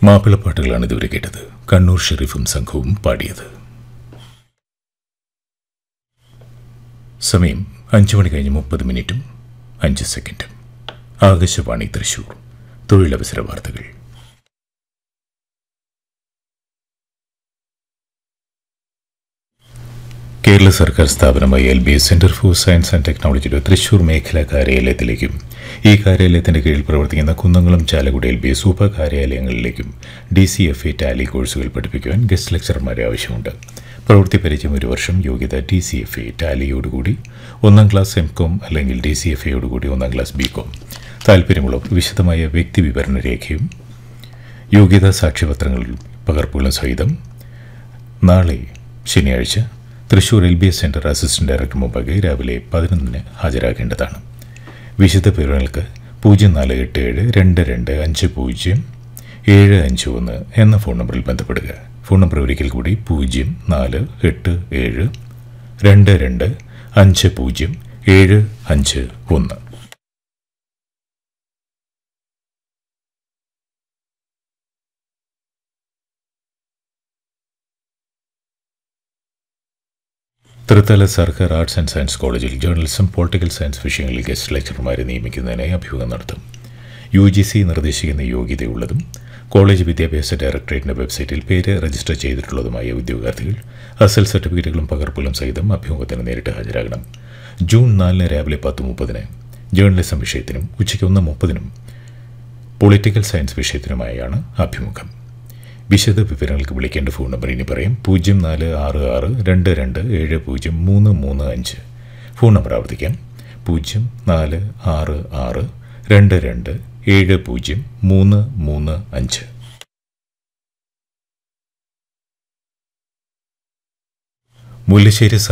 മാപ്പിളപ്പാട്ടുകളാണ് ഇതുവരെ കേട്ടത് കണ്ണൂർ ഷെരീഫും സംഘവും പാടിയത് സമയം അഞ്ചു മണി കഴിഞ്ഞ് മുപ്പത് മിനിറ്റും അഞ്ച് സെക്കൻഡും ആകാശവാണി തൃശൂർ തൊഴിലവസര വാർത്തകൾ കേരള സർക്കാർ സ്ഥാപനമായ L B S centre for science and ടെക്നോളജിയുടെ തൃശൂർ മേഖലാ കാര്യാലയത്തിലേക്കും ഈ കാര്യാലയത്തിന്റെ കീഴിൽ പ്രവർത്തിക്കുന്ന Kunnamkulam Chalakudy L B S ഉപ കാര്യാലയങ്ങളിലേക്കും D C F A tally കോഴ്സുകൾ പഠിപ്പിക്കുവാൻ ഗസ്റ്റ് ലെക്ചർമാരെ ആവശ്യമുണ്ട് പ്രവൃത്തി പരിചയം ഒരു വർഷം യോഗ്യത ഡി സി എഫ് എ ടാലിയോടുകൂടി ഒന്നാം ക്ലാസ് എം കോം അല്ലെങ്കിൽ ഡി സി എഫ് എയോടുകൂടി ഒന്നാം ക്ലാസ് ബി കോം താല്പര്യമുള്ളവർ വിശദമായ വ്യക്തി വിവരണ രേഖയും യോഗ്യതാ സാക്ഷ്യപത്രങ്ങളും പകർപ്പുകളും സഹിതം നാളെ ശനിയാഴ്ച Thrissur L B S centre assistant director മുമ്പാകെ രാവിലെ പതിനൊന്നിന് ഹാജരാക്കേണ്ടതാണ് വിശദ വിവരങ്ങൾക്ക് പൂജ്യം നാല് എട്ട് ഏഴ് രണ്ട് രണ്ട് അഞ്ച് പൂജ്യം ഏഴ് അഞ്ച് ഒന്ന് എന്ന ഫോൺ നമ്പറിൽ ബന്ധപ്പെടുക ഫോൺ നമ്പർ ഒരിക്കൽ കൂടി പൂജ്യം നാല് എട്ട് ഏഴ് രണ്ട് രണ്ട് അഞ്ച് പൂജ്യം ഏഴ് അഞ്ച് ഒന്ന് തൃത്തല സർക്കാർ ആർട്സ് ആൻഡ് സയൻസ് കോളേജിൽ ജേർണലിസം പൊളിറ്റിക്കൽ സയൻസ് വിഷയങ്ങളിൽ ഗസ്റ്റ് ലെക്ചർമാരെ നിയമിക്കുന്നതിനായി അഭിമുഖം നടത്തും യു ജി സി നിർദ്ദേശിക്കുന്ന യോഗ്യതയുള്ളതും കോളേജ് വിദ്യാഭ്യാസ ഡയറക്ടറേറ്റിന്റെ വെബ്സൈറ്റിൽ പേര് രജിസ്റ്റർ ചെയ്തിട്ടുള്ളതുമായ ഉദ്യോഗാർത്ഥികൾ അസൽ സർട്ടിഫിക്കറ്റുകളും പകർപ്പുകളും സഹിതം അഭിമുഖത്തിന് നേരിട്ട് ഹാജരാകണം ജൂൺ നാലിന് രാവിലെ പത്ത് മുപ്പതിന് ജേർണലിസം വിഷയത്തിനും ഉച്ചയ്ക്ക് ഒന്ന് മുപ്പതിനും പൊളിറ്റിക്കൽ സയൻസ് വിഷയത്തിനുമായാണ് അഭിമുഖം വിശദ വിവരങ്ങൾക്ക് വിളിക്കേണ്ട ഫോൺ നമ്പർ ഇനി പറയും പൂജ്യം നാല് ആറ് ആറ് രണ്ട് രണ്ട് ഏഴ് പൂജ്യം മൂന്ന് മൂന്ന് അഞ്ച് ഫോൺ നമ്പർ ആവർത്തിക്കാം പൂജ്യം നാല് ആറ് ആറ് രണ്ട് രണ്ട് ഏഴ് പൂജ്യം മൂന്ന് മൂന്ന് അഞ്ച് മുല്ലശ്ശേരി